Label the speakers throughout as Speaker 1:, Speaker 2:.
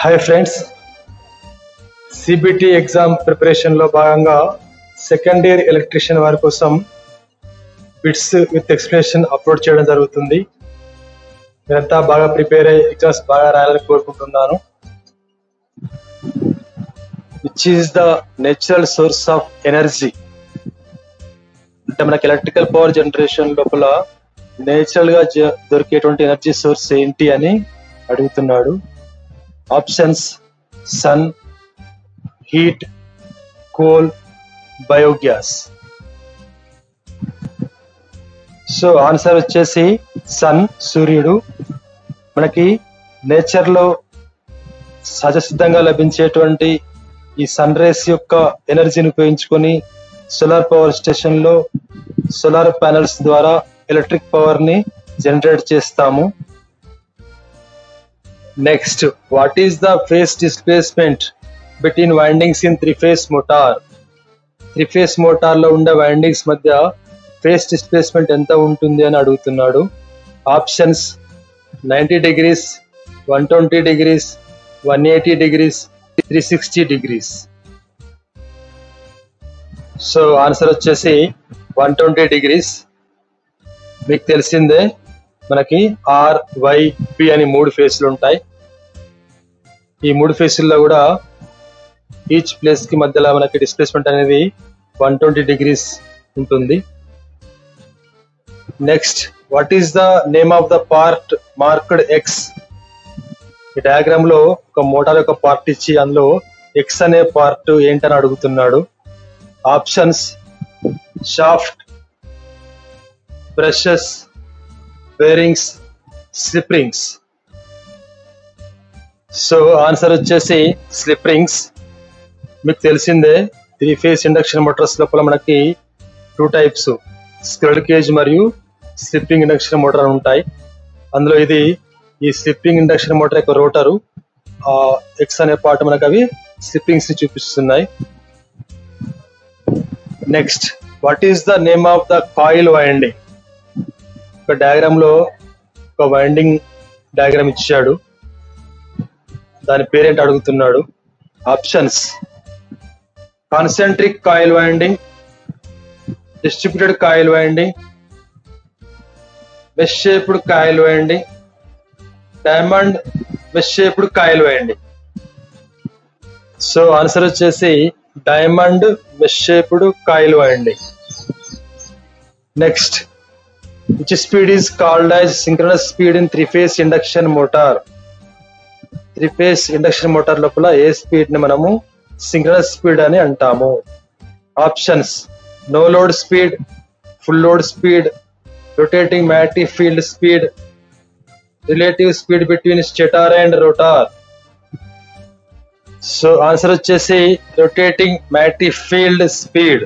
Speaker 1: Hi friends CBT exam ప్రిపరేషన్లో భాగంగా second year electrician వారి కోసం బిట్స్ విత్ ఎక్స్ప్లెనేషన్ అప్లోడ్ చేయడం జరుగుతుంది మీరంతా బాగా ప్రిపేర్ అయ్యి ఎగ్జామ్స్ బాగా రాయాలని కోరుకుంటున్నాను which is the natural source of energy అంటే మనకి ఎలక్ట్రికల్ పవర్ జనరేషన్ లోపల నేచురల్ గా జ- దొరికేటువంటి ఎనర్జీ సోర్స్ ఏంటి అని అడుగుతున్నాడు options sun heat coal biogas so answer వచ్చేసి సన్ సూర్యుడు మనకి నేచర్ లో సహజ సిద్ధంగా లభించేటువంటి ఈ సన్ రేస్ యొక్క ఎనర్జీని ఉపయోగించుకొని సోలార్ పవర్ స్టేషన్ లో సోలార్ ప్యానెల్స్ ద్వారా ఎలక్ట్రిక్ పవర్ ని జనరేట్ చేస్తాము next what is the phase displacement between windings in three phase motor three phase motor లో ఉండే వైండింగ్స్ మధ్య ఫేస్ డిస్ప్లేస్మెంట్ ఎంత ఉంటుంది అని అడుగుతున్నాడు options ninety degrees one twenty degrees one eighty degrees three sixty degrees so answer వచ్చేసి one twenty degrees మీకు తెలిసిందే మనకి ఆర్ వై పి అని మూడు ఫేస్లు ఉంటాయి ఈ మూడు ఫేసుల్లో కూడా ఈచ్ ప్లేస్ కి మధ్యలో మనకి డిస్ప్లేస్మెంట్ అనేది వన్ ట్వంటీ డిగ్రీస్ ఉంటుంది next what is the name of the part marked X ఈ డయాగ్రామ్ లో ఒక మోటార్ యొక్క పార్ట్ ఇచ్చి అందులో ఎక్స్ అనే పార్ట్ ఏంటని అడుగుతున్నాడు options shaft brushes bearings slip rings so answer వచ్చేసి స్లిప్ రింగ్స్ మీకు తెలిసిందే త్రీ ఫేస్ ఇండక్షన్ మోటార్స్ లోపల మనకి టూ టైప్స్ స్క్రడ్ కేజ్ మరియు స్లిప్పింగ్ ఇండక్షన్ మోటార్ ఉంటాయి అందులో ఇది ఈ స్లిప్పింగ్ ఇండక్షన్ మోటార్ యొక్క రోటరు ఆ ఎక్స్ అనే పార్ట్ మనకు అవి స్లిప్పింగ్స్ ని చూపిస్తున్నాయి next what is the name of the coil winding ఒక డయాగ్రామ్ లో ఒక వైండింగ్ డయాగ్రామ్ ఇచ్చాడు దాని పేరేంటి అడుగుతున్నాడు options concentric coil winding distributed coil winding mesh shaped coil winding diamond mesh shaped coil winding so answer వచ్చేసి diamond mesh shaped coil winding next which speed is called as synchronous speed in three phase induction motor three phase induction motor లోపల ఏ speed ని మనము synchronous speed అని అంటాము options no load speed full load speed rotating magnetic field speed relative speed between stator and rotor so answer వచ్చేసి rotating magnetic field speed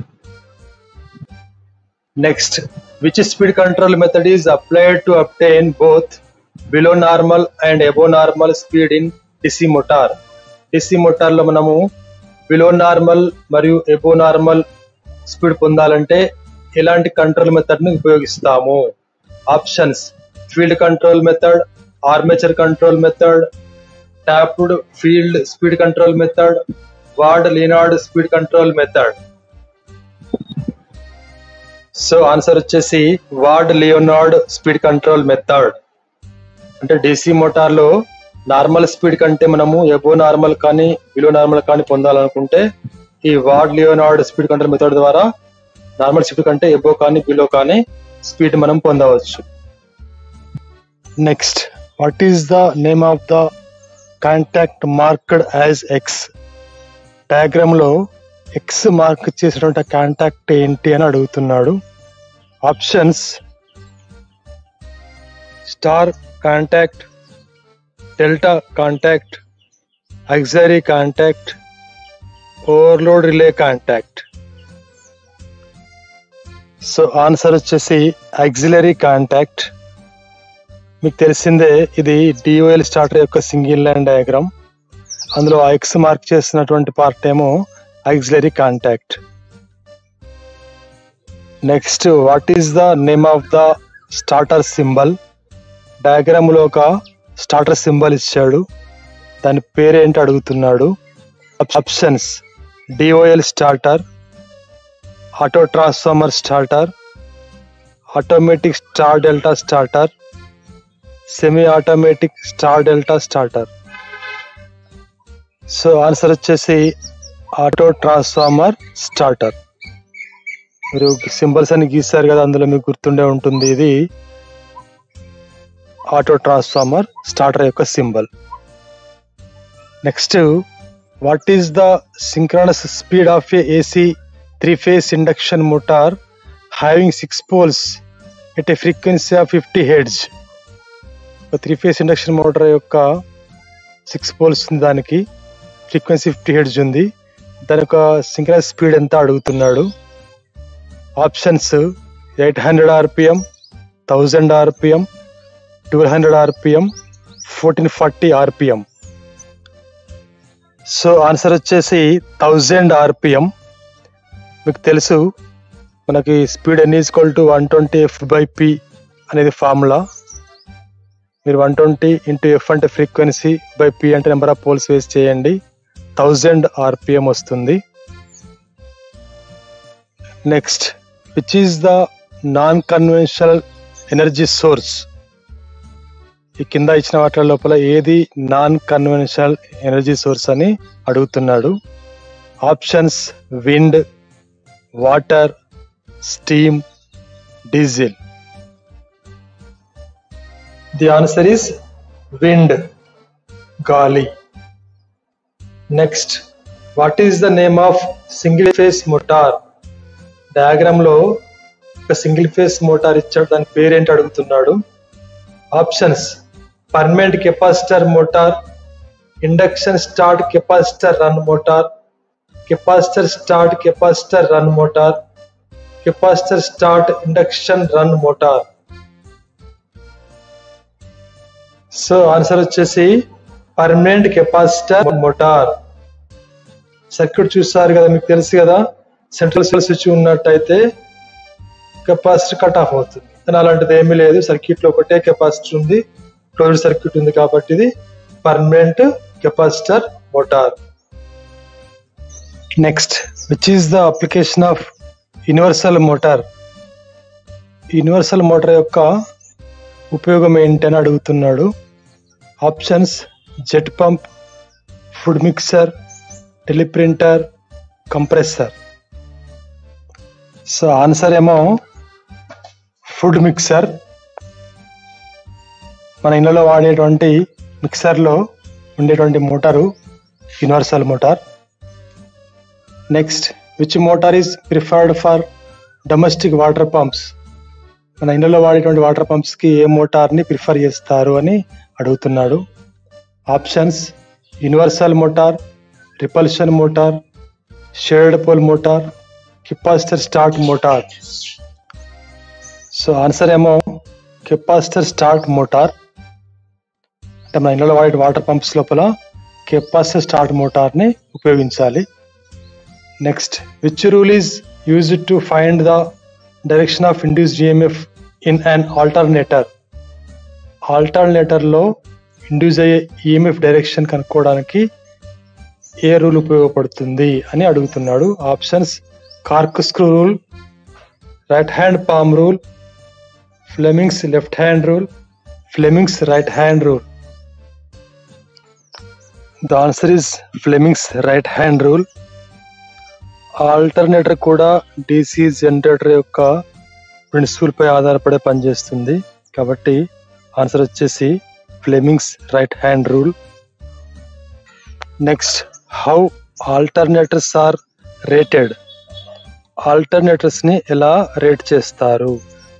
Speaker 1: next which speed control method is applied to obtain both below normal and above normal speed in DC motor DC motor లో మనము below normal మరియు above normal speed పొందాలంటే ఎలాంటి control method ని ఉపయోగిస్తాము options field control method armature control method tapped field speed control method Ward Leonard speed control method so answer వచ్చేసి Ward Leonard speed control method అంటే DC motor లో normal speed కంటే మనము above normal కానీ below normal కానీ పొందాలనుకుంటే ఈ Ward Leonard speed control method ద్వారా నార్మల్ స్పీడ్ కంటే ఎబో కానీ బిలో కానీ స్పీడ్ మనం పొందవచ్చు next what is the name of the contact marked as X diagram లో ఎక్స్ మార్క్ చేసినటువంటి కాంటాక్ట్ ఏంటి అని అడుగుతున్నాడు options star contact delta contact auxiliary contact overload relay contact so answer వచ్చేసి ఆక్సిలరీ కాంటాక్ట్ మీకు తెలిసిందే ఇది డిఓఎల్ స్టార్టర్ యొక్క సింగిల్ లైన్ డయాగ్రామ్ అందులో ఆ ఎక్స్ మార్క్ చేసినటువంటి పార్ట్ ఏమో auxiliary contact next what is the name of the starter symbol diagram లో ఒక స్టార్టర్ సింబల్ ఇచ్చాడు దాని పేరేంటి అడుగుతున్నాడు options DOL starter auto transformer starter automatic star delta starter semi automatic star delta starter so answer వచ్చేసి auto transformer starter మీరు symbols అని గీస్తారు కదా అందులో మీకు గుర్తుండే ఉంటుంది ఇది ఆటో ట్రాన్స్ఫార్మర్ స్టార్టర్ యొక్క symbol next what is the synchronous speed of a AC three phase induction motor having six poles at a frequency of fifty hertz ఒక త్రీ ఫేస్ ఇండక్షన్ మోటార్ యొక్క సిక్స్ పోల్స్ ఉంది దానికి frequency fifty hedge ఉంది దాని యొక్క synchronous speed ఎంత అడుగుతున్నాడు options eight hundred RPM thousand RPM twelve hundred RPM fourteen forty RPM so answer వచ్చేసి థౌజండ్ ఆర్పిఎం మీకు తెలుసు మనకి speed N equal to one twenty F by P అనేది ఫార్ములా మీరు వన్ ట్వంటీ ఇంటూ ఎఫ్ అంటే frequency by P అంటే number of poles వేస్ట్ చేయండి థౌజండ్ ఆర్పిఎం వస్తుంది next which is the non conventional energy source ఈ కింద ఇచ్చిన వాటి లోపల ఏది నాన్ కన్వెన్షనల్ ఎనర్జీ సోర్స్ అని అడుగుతున్నాడు options wind water steam diesel the answer is wind గాలి next what is the name of single phase motor diagram లో ఒక సింగిల్ ఫేస్ మోటార్ ఇచ్చాడు దాని పేరేంటి అడుగుతున్నాడు options permanent capacitor motor induction start capacitor run motor capacitor start capacitor run motor capacitor start induction run motor so answer వచ్చేసి permanent capacitor motor circuit చూస్తారు కదా మీకు తెలుసు కదా సెంట్రల్ సెల్ స్విచ్ ఉన్నట్టయితే కెపాసిటర్ కట్ ఆఫ్ అవుతుంది కానీ అలాంటిది ఏమీ లేదు సర్క్యూట్ లో ఒకటే కెపాసిటర్ ఉంది క్లోజ్డ్ సర్క్యూట్ ఉంది కాబట్టి ఇది permanent capacitor motor next which is the application of universal motor universal motor యొక్క ఉపయోగం ఏంటని అడుగుతున్నాడు options jet pump food mixer teleprinter compressor so answer ఏమో ఫుడ్ మిక్సర్ మన ఇళ్ళలో వాడేటువంటి మిక్సర్లో ఉండేటువంటి motor universal motor next which motor is preferred for domestic water pumps మన ఇళ్ళలో వాడేటువంటి వాటర్ పంప్స్కి ఏ మోటార్ని ప్రిఫర్ చేస్తారు అని అడుగుతున్నాడు options universal motor repulsion motor shaded pole motor capacitor start motor so answer ఏమో కెపాసిటర్ స్టార్ట్ మోటార్ అంటే మన ఇళ్ళలో వాడే వాటర్ పంప్స్ లోపల కెపాసిటర్ స్టార్ట్ మోటార్ని ఉపయోగించాలి next which rule is used to find the direction of induce EMF in an alternator ఆల్టర్నేటర్లో induce అయ్యే ఈఎంఎఫ్ డైరెక్షన్ కనుక్కోవడానికి ఏ రూల్ ఉపయోగపడుతుంది అని అడుగుతున్నాడు options cork screw rule right hand palm rule Fleming's left hand rule Fleming's right hand rule the answer is Fleming's right hand rule alternator కూడా DC generator యొక్క principle పై ఆధారపడే పనిచేస్తుంది కాబట్టి ఆన్సర్ వచ్చేసి Fleming's right hand rule next how alternators are rated alternators ని ఎలా rate చేస్తారు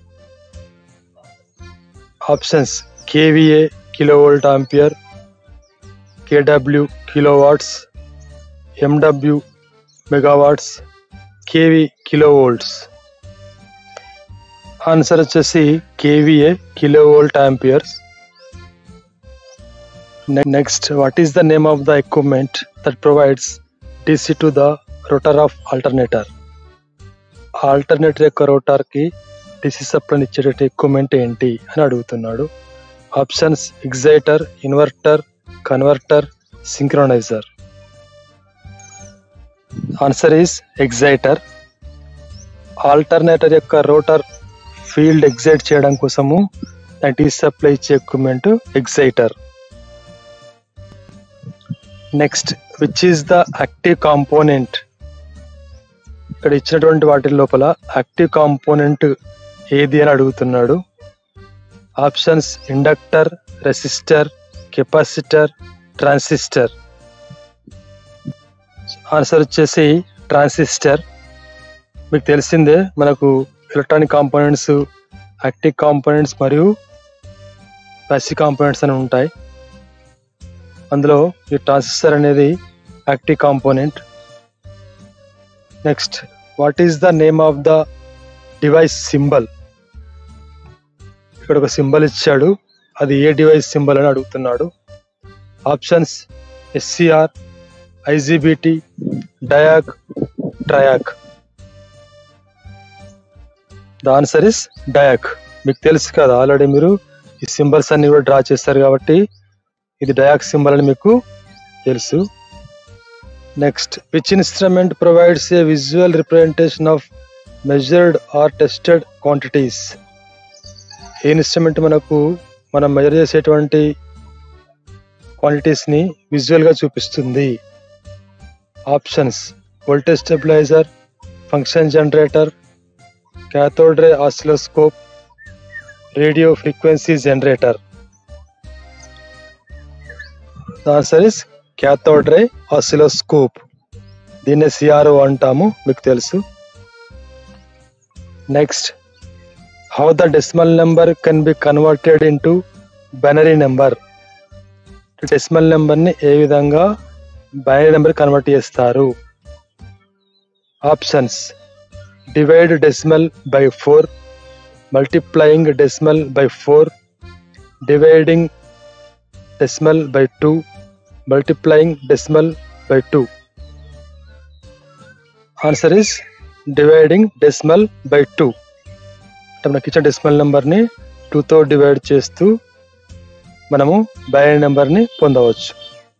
Speaker 1: options KVA kilo volt ampere KW kilo watts MW megawatts KV kilo volts answer వచ్చేసి KVA kilo volt amperes next what is the name of the equipment that provides DC to the rotor of alternator alternator యొక్క rotor కి DC supply ఇచ్చేటట్టు equipment ఏంటి అని అడుగుతున్నాడు options exciter inverter converter synchroniser answer is exciter alternator యొక్క rotor field excite చేయడం కోసము దానికి సప్లై ఇచ్చే equipment exciter next which is the active component ఇక్కడ ఇచ్చినటువంటి వాటి లోపల యాక్టివ్ కాంపోనెంట్ ఏది అని అడుగుతున్నాడు options inductor resistor capacitor transistor answer వచ్చేసి ట్రాన్సిస్టర్ మీకు తెలిసిందే మనకు ఎలక్ట్రానిక్ కాంపోనెంట్స్ యాక్టివ్ కాంపోనెంట్స్ మరియు ప్యాసివ్ కాంపోనెంట్స్ అని ఉంటాయి అందులో ఈ ట్రాన్సిస్టర్ అనేది active component next what is the name of the device symbol ఇక్కడ ఒక సింబల్ ఇచ్చాడు అది ఏ డివైస్ సింబల్ అని అడుగుతున్నాడు options SCR IGBT DIAC TRIAC the answer is DIAC మీకు తెలుసు కదా ఆల్రెడీ మీరు ఈ సింబల్స్ అన్ని కూడా డ్రా చేస్తారు కాబట్టి ఇది డయాక్ సింబల్ అని మీకు తెలుసు next which instrument provides a visual representation of measured or tested quantities ఏ ఇన్స్ట్రుమెంట్ మనకు మనం మెజర్ చేసేటువంటి క్వాంటిటీస్ ని విజువల్ గా చూపిస్తుంది options voltage stabiliser function generator cathode ray oscilloscope radio frequency generator answer is cathode ray oscilloscope దీన్ని CRO అంటాము మీకు తెలుసు next how the decimal number can be converted into binary number decimal number ని ఏ విధంగా binary number convert చేస్తారు options divide decimal by 4 multiplying decimal by 4 dividing decimal by 2 multiplying decimal by 2 answer is dividing decimal by two అంటే మనకి ఇచ్చిన decimal నెంబర్ని టూతో divide చేస్తూ మనము బైనరీ నెంబర్ని పొందవచ్చు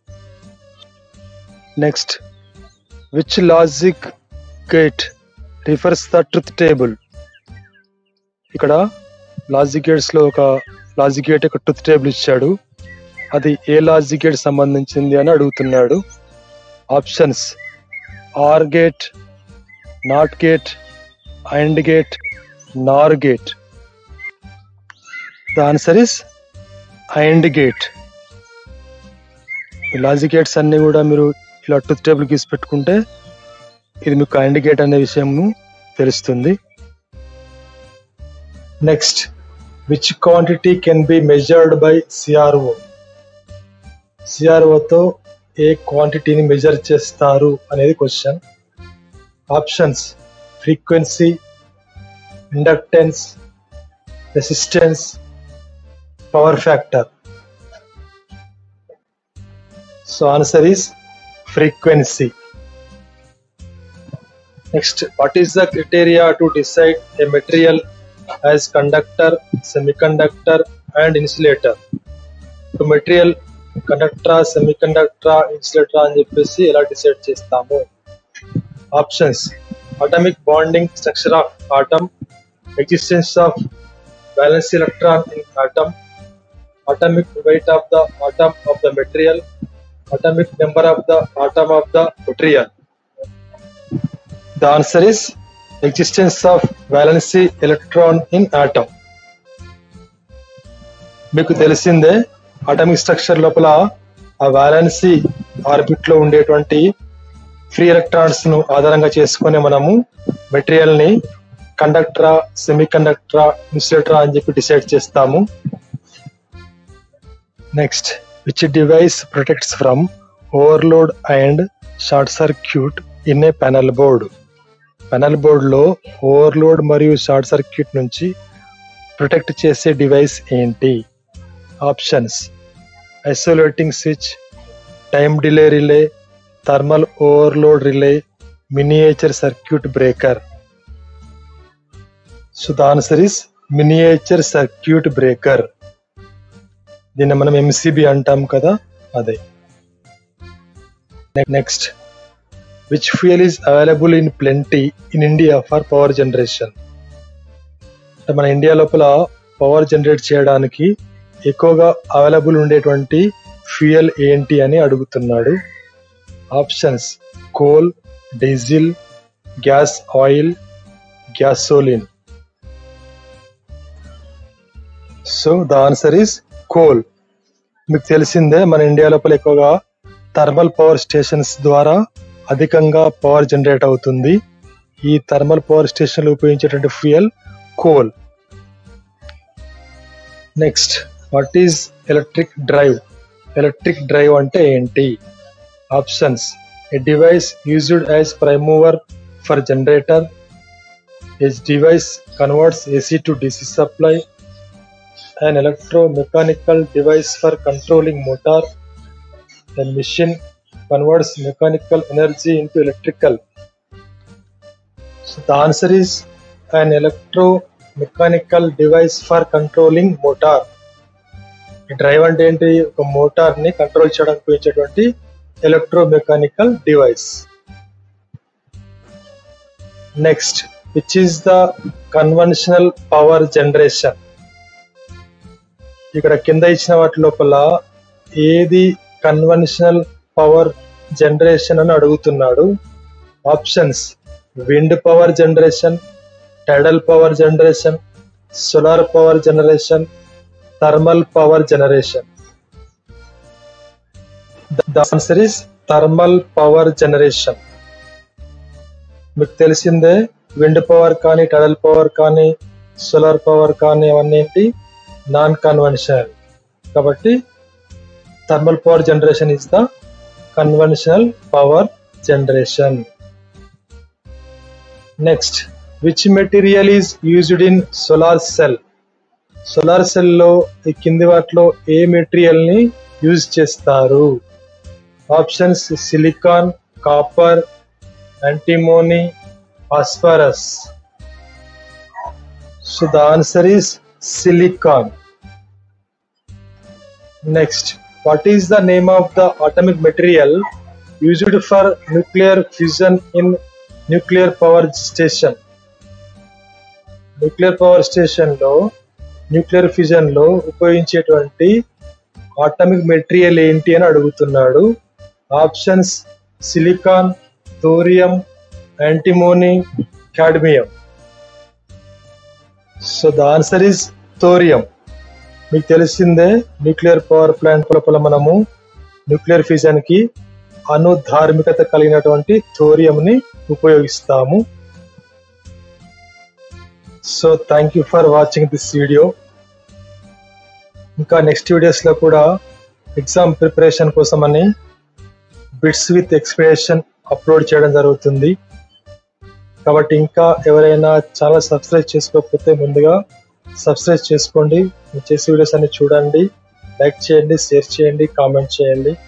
Speaker 1: next which logic gate refers the truth table ఇక్కడ లాజిక్ గేట్స్ లో ఒక లాజిక్ గేట్ ఒక ట్రుత్ టేబుల్ ఇచ్చాడు అది ఏ లాజిక్ గేట్ సంబంధించింది అని అడుగుతున్నాడు options OR gate NOT gate AND gate NOR gate the answer is AND gate ఈ లాజిక్ గేట్స్ అన్ని కూడా మీరు ఇలా ట్రుత్ టేబుల్ గీసి పెట్టుకుంటే ఇది మీకు ఇండికేట్ అనే విషయం తెలుస్తుంది next which quantity can be measured by CRO సిఆర్ఓతో ఏ క్వాంటిటీని మెజర్ చేస్తారు అనేది question options frequency inductance resistance power factor so answer is frequency Next, what is the criteria to decide a material as conductor, semiconductor, and insulator? To material కండక్టరా సెమీకండక్టరా ఇన్సులేటరా అని చెప్పేసి ఎలా డిసైడ్ చేస్తాము options atomic bonding structure of atom existence of balance electron in atom atomic weight of the atom of the material atomic number of the atom of the material The answer is existence of valency electron in atom. మీకు తెలిసిందే atomic structure లోపల ఆ valency orbit లో ఉండేటువంటి free electrons ను ఆధారంగా చేసుకొని మనము మెటీరియల్ ని కండక్టరా సెమీ కండక్టరా ఇన్సులేటరా అని చెప్పి డిసైడ్ చేస్తాము next which device protects from overload and short circuit in a panel board panel board లో ఓవర్లోడ్ మరియు షార్ట్ సర్క్యూట్ నుంచి ప్రొటెక్ట్ చేసే డివైస్ ఏంటి options isolating switch time delay relay thermal overload relay miniature circuit breaker so the answer is miniature circuit breaker దీన్ని మనం MCB అంటాం కదా అదే next which fuel is available in plenty in India for power generation అంటే మన India లోపల power generate చేయడానికి ఎక్కువగా అవైలబుల్ ఉండేటువంటి ఫ్యూయల్ ఏంటి అని అడుగుతున్నాడు options coal diesel gas oil gasoline so the answer is coal మీకు తెలిసిందే మన ఇండియా లోపల ఎక్కువగా థర్మల్ పవర్ స్టేషన్స్ ద్వారా అధికంగా పవర్ జనరేట్ అవుతుంది ఈ థర్మల్ పవర్ స్టేషన్లు ఉపయోగించేటువంటి fuel coal next what is electric drive electric drive అంటే ఏంటి options a device used as prime mover for generator as device converts AC to DC supply an electromechanical device for controlling motor. The machine converts mechanical energy into electrical. So the answer is an electromechanical device for controlling motor. Drive అంటే ఏంటి ఒక motor ని control చేయడానికి ఉపయోగించేటువంటి electromechanical device next which is the conventional power generation ఇక్కడ కింద ఇచ్చిన వాటి లోపల ఏది కన్వెన్షనల్ పవర్ జనరేషన్ అని అడుగుతున్నాడు options wind power generation tidal power generation solar power generation thermal power generation the answer is thermal power generation మీకు తెలిసిందే విండ్ పవర్ కానీ టడల్ పవర్ కానీ సోలార్ పవర్ కానీ అవన్నీ ఏంటి నాన్ కన్వెన్షనల్ కాబట్టి thermal power generation is the conventional power generation next which material is used in solar cell solar cell లో ఈ కింది వాటిలో ఏ మెటీరియల్ ని యూజ్ చేస్తారు options silicon copper antimony phosphorus so the answer is silicon. Next, what is the name of the atomic material used for nuclear fusion in nuclear power station? Nuclear power station లో nuclear fusion లో ఉపయోగించేటువంటి atomic material ఏంటి అని అడుగుతున్నాడు options silicon thorium antimony cadmium so the answer is thorium మీకు తెలిసిందే nuclear power plant లోపల మనము న్యూక్లియర్ ఫ్యూజన్ కి అణు ధార్మికత కలిగినటువంటి థోరియం ని ఉపయోగిస్తాము so thank you for watching this video ఇంకా నెక్స్ట్ వీడియోస్ లో కూడా ఎగ్జామ్ ప్రిపరేషన్ కోసమని బిట్స్ విత్ ఎక్స్ప్లెనేషన్ అప్లోడ్ చేయడం జరుగుతుంది కాబట్టి ఇంకా ఎవరైనా ఛానల్ సబ్స్క్రైబ్ చేసుకోకపోతే ముందుగా సబ్స్క్రైబ్ చేసుకోండి నేను చేసే వీడియోస్ అన్ని చూడండి లైక్ చేయండి షేర్ చేయండి కామెంట్ చేయండి